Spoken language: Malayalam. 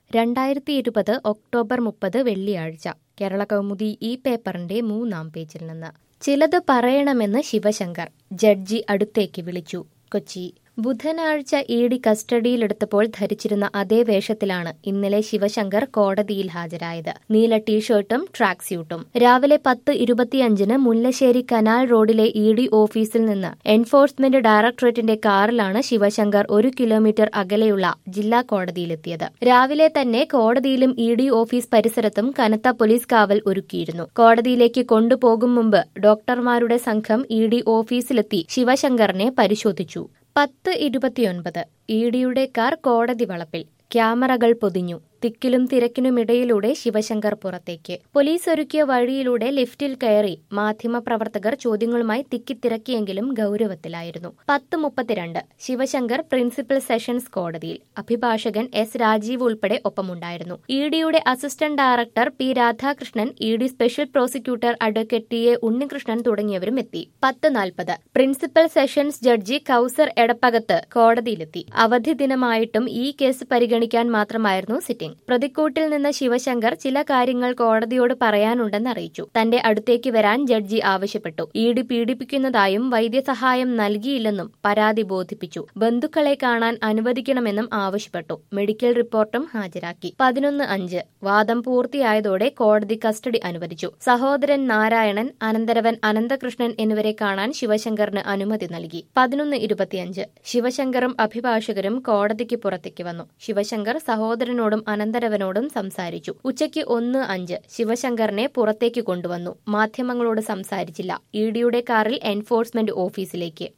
രണ്ടായിരത്തി ഇരുപത് ഒക്ടോബർ മുപ്പത് വെള്ളിയാഴ്ച കേരള കൗമുദി ഈ പേപ്പറിന്റെ മൂന്നാം പേജിൽ നിന്ന് ചിലത് പറയണമെന്ന് ശിവശങ്കർ ജഡ്ജി അടുത്തേക്ക് വിളിച്ചു കൊച്ചി ബുധനാഴ്ച ഇ ഡി കസ്റ്റഡിയിലെടുത്തപ്പോൾ ധരിച്ചിരുന്ന അതേ വേഷത്തിലാണ് ഇന്നലെ ശിവശങ്കർ കോടതിയിൽ ഹാജരായത് നീല ടീഷർട്ടും ട്രാക്ക് സ്യൂട്ടും രാവിലെ പത്ത് ഇരുപത്തിയഞ്ചിന് Mullassery canal road E D ഓഫീസിൽ നിന്ന് എൻഫോഴ്സ്മെന്റ് ഡയറക്ടറേറ്റിന്റെ കാറിലാണ് ശിവശങ്കർ ഒരു കിലോമീറ്റർ അകലെയുള്ള ജില്ലാ കോടതിയിലെത്തിയത് രാവിലെ തന്നെ കോടതിയിലും ഇ ഡി ഓഫീസ് പരിസരത്തും കനത്ത പോലീസ് കാവൽ ഒരുക്കിയിരുന്നു കോടതിയിലേക്ക് കൊണ്ടുപോകും മുമ്പ് ഡോക്ടർമാരുടെ സംഘം ഇ ഡി ഓഫീസിലെത്തി ശിവശങ്കറിനെ പരിശോധിച്ചു പത്ത് ഇരുപത്തിയൊൻപത് ഇ ഡിയുടെ കാർ കോടതി വളപ്പിൽ ക്യാമറകൾ പൊതിഞ്ഞു തിക്കിലും തിരക്കിനുമിടയിലൂടെ ശിവശങ്കർ പുറത്തേക്ക് പോലീസ് ഒരുക്കിയ വഴിയിലൂടെ ലിഫ്റ്റിൽ കയറി മാധ്യമപ്രവർത്തകർ ചോദ്യങ്ങളുമായി തിക്കിത്തിരക്കിയെങ്കിലും ഗൌരവത്തിലായിരുന്നു പത്ത് മുപ്പത്തിരണ്ട് ശിവശങ്കർ പ്രിൻസിപ്പൽ സെഷൻസ് കോടതിയിൽ അഭിഭാഷകൻ എസ് രാജീവ് ഉൾപ്പെടെ ഒപ്പമുണ്ടായിരുന്നു ഇ ഡിയുടെ assistant director P Radhakrishnan E D special prosecutor advocate T A Unnikrishnan തുടങ്ങിയവരും എത്തി പത്ത് നാൽപ്പത് principal sessions judge Kausar Edappakath കോടതിയിലെത്തി അവധി ദിനമായിട്ടും ഈ കേസ് പരിഗണിക്കാൻ മാത്രമായിരുന്നു സിറ്റിംഗ് പ്രതിക്കൂട്ടിൽ നിന്ന് ശിവശങ്കർ ചില കാര്യങ്ങൾ കോടതിയോട് പറയാനുണ്ടെന്ന് അറിയിച്ചു തന്റെ അടുത്തേക്ക് വരാൻ ജഡ്ജി ആവശ്യപ്പെട്ടു ഇ ഡി പീഡിപ്പിക്കുന്നതായും വൈദ്യസഹായം നൽകിയില്ലെന്നും പരാതി ബോധിപ്പിച്ചു ബന്ധുക്കളെ കാണാൻ അനുവദിക്കണമെന്നും ആവശ്യപ്പെട്ടു മെഡിക്കൽ റിപ്പോർട്ടും ഹാജരാക്കി പതിനൊന്ന് അഞ്ച് വാദം പൂർത്തിയായതോടെ കോടതി കസ്റ്റഡി അനുവദിച്ചു സഹോദരൻ നാരായണൻ അനന്തരവൻ അനന്തകൃഷ്ണൻ എന്നിവരെ കാണാൻ ശിവശങ്കറിന് അനുമതി നൽകി പതിനൊന്ന് ഇരുപത്തിയഞ്ച് ശിവശങ്കറും അഭിഭാഷകരും കോടതിക്ക് പുറത്തേക്ക് വന്നു ശിവശങ്കർ സഹോദരനോടും അനന്തരവനോടും സംസാരിച്ചു ഉച്ചയ്ക്ക് ഒന്ന് അഞ്ച് ശിവശങ്കറിനെ പുറത്തേക്ക് കൊണ്ടുവന്നു മാധ്യമങ്ങളോട് സംസാരിച്ചില്ല ഇ ഡിയുടെ കാറിൽ എൻഫോഴ്സ്മെന്റ് ഓഫീസിലേക്ക്